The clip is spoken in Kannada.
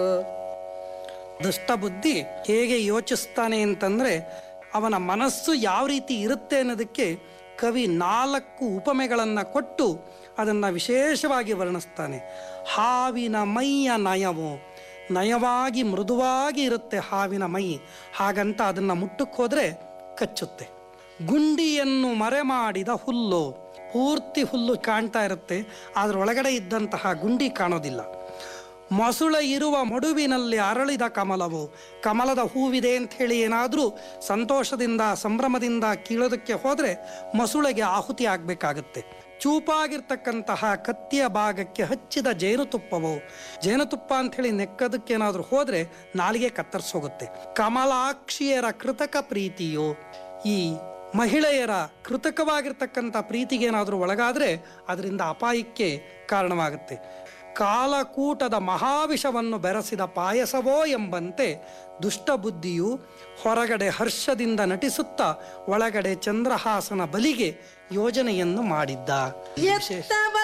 ದುಷ್ಟಬುದ್ಧಿ ಹೇಗೆ ಯೋಚಿಸ್ತಾನೆ ಅಂತಂದ್ರೆ ಅವನ ಮನಸ್ಸು ಯಾವ ರೀತಿ ಇರುತ್ತೆ ಅನ್ನೋದಕ್ಕೆ ಕವಿ ನಾಲ್ಕು ಉಪಮೆಗಳನ್ನು ಕೊಟ್ಟು ಅದನ್ನು ವಿಶೇಷವಾಗಿ ವರ್ಣಿಸ್ತಾನೆ ಹಾವಿನ ಮೈಯ ನಯವು ನಯವಾಗಿ ಮೃದುವಾಗಿ ಇರುತ್ತೆ ಹಾವಿನ ಮೈ ಹಾಗಂತ ಅದನ್ನು ಮುಟ್ಟಕ್ಕೆ ಹೋದರೆ ಕಚ್ಚುತ್ತೆ ಗುಂಡಿಯನ್ನು ಮರೆ ಮಾಡಿದ ಹುಲ್ಲು ಪೂರ್ತಿ ಹುಲ್ಲು ಕಾಣ್ತಾ ಇರುತ್ತೆ ಅದರೊಳಗಡೆ ಇದ್ದಂತಹ ಗುಂಡಿ ಕಾಣೋದಿಲ್ಲ ಮೊಸುಳ ಇರುವ ಮಡುವಿನಲ್ಲಿ ಅರಳಿದ ಕಮಲವು ಕಮಲದ ಹೂವಿದೆ ಅಂತ ಹೇಳಿ ಏನಾದರೂ ಸಂತೋಷದಿಂದ ಸಂಭ್ರಮದಿಂದ ಕೀಳೋದಕ್ಕೆ ಹೋದರೆ ಮೊಸುಳೆಗೆ ಆಹುತಿ ಆಗಬೇಕಾಗುತ್ತೆ ಚೂಪಾಗಿರ್ತಕ್ಕಂತಹ ಕತ್ತಿಯ ಭಾಗಕ್ಕೆ ಹಚ್ಚಿದ ಜೇನುತುಪ್ಪವು ಜೇನುತುಪ್ಪ ಅಂಥೇಳಿ ನೆಕ್ಕದಕ್ಕೇನಾದರೂ ಹೋದರೆ ನಾಲಿಗೆ ಕತ್ತರಿಸೋಗುತ್ತೆ ಕಮಲಾಕ್ಷಿಯರ ಕೃತಕ ಪ್ರೀತಿಯು ಈ ಮಹಿಳೆಯರ ಕೃತಕವಾಗಿರ್ತಕ್ಕಂಥ ಪ್ರೀತಿಗೇನಾದರೂ ಒಳಗಾದರೆ ಅದರಿಂದ ಅಪಾಯಕ್ಕೆ ಕಾರಣವಾಗುತ್ತೆ ಕಾಲಕೂಟದ ಮಹಾವಿಷವನ್ನು ಬೆರೆಸಿದ ಪಾಯಸವೋ ಎಂಬಂತೆ ದುಷ್ಟಬುದ್ಧಿಯು ಹೊರಗಡೆ ಹರ್ಷದಿಂದ ನಟಿಸುತ್ತಾ ಒಳಗಡೆ ಚಂದ್ರಹಾಸನ ಬಲಿಗೆ ಯೋಜನೆಯನ್ನು ಮಾಡಿದ್ದ ಎತ್ತವ